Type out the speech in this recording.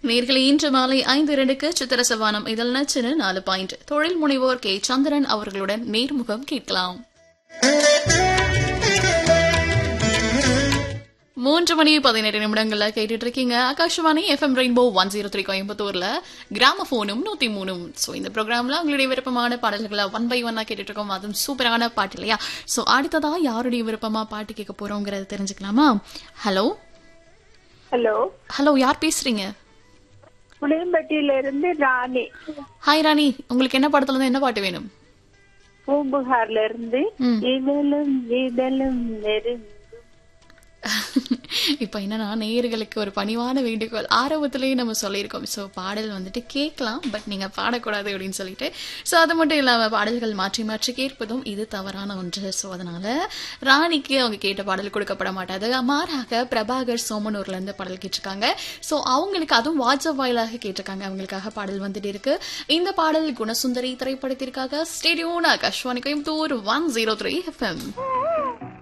நேர்களை இன்று மாலை ஐந்து இரண்டுக்கு சித்திர சவானம் இதில் நச்சின நாலு பாயிண்ட் தொழில் முனைவோர் கே சந்திரன் அவர்களுடன் நேர்முகம் கேட்கலாம் மூன்று மணி பதினெட்டு நிமிடங்கள்ல கேட்டுட்டு இருக்கீங்க Akashvani FM Rainbow one zero three கோயம்புத்தூர்ல கிராம போனும் நூத்தி மூணும் ஸோ இந்த ப்ரோக்ராம்ல உங்களுடைய விருப்பமான பாடல்களை ஒன் பை ஒன்னா கேட்டுட்டு இருக்கோம் அதுவும் சூப்பரான பாட்டு இல்லையா ஸோ அடுத்ததா யாருடைய விருப்பமா பாட்டு கேட்க போறோங்கிறத தெரிஞ்சுக்கலாமா ஹலோ ஹலோ ஹலோ யார் பேசுறீங்க புளியம்பட்டியில இருந்து ராணி ஹாய் ராணி உங்களுக்கு என்ன படத்துல இருந்து என்ன பாட்டு வேணும் பூம்புகார்ல இருந்து ம். இதழும் இதழும் நெருங்கும் இப்போ என்னன்னா நேயர்களுக்கு ஒரு பணிவான வேண்டுகோள் ஆரம்பத்திலேயே நம்ம சொல்லியிருக்கோம் ஸோ பாடல் வந்துட்டு கேட்கலாம் பட் நீங்க பாடக்கூடாது அப்படின்னு சொல்லிட்டு ஸோ அது மட்டும் இல்லாம பாடல்கள் மாற்றி மாற்றி கேட்பதும் இது தவறான ஒன்று ஸோ அதனால ராணிக்கு அவங்க கேட்ட பாடல் கொடுக்கப்பட மாட்டாது மாறாக பிரபாகர் சோமனூர்ல இருந்து பாடல் கேட்டிருக்காங்க ஸோ அவங்களுக்கு அதுவும் வாட்ஸ்அப் வாயிலாக கேட்டிருக்காங்க அவங்களுக்காக பாடல் வந்துட்டு இருக்கு இந்த பாடல் குணசுந்தரி திரைப்படத்திற்காக ஸ்டேடியோன் Akashvani Coimbatore one zero three FM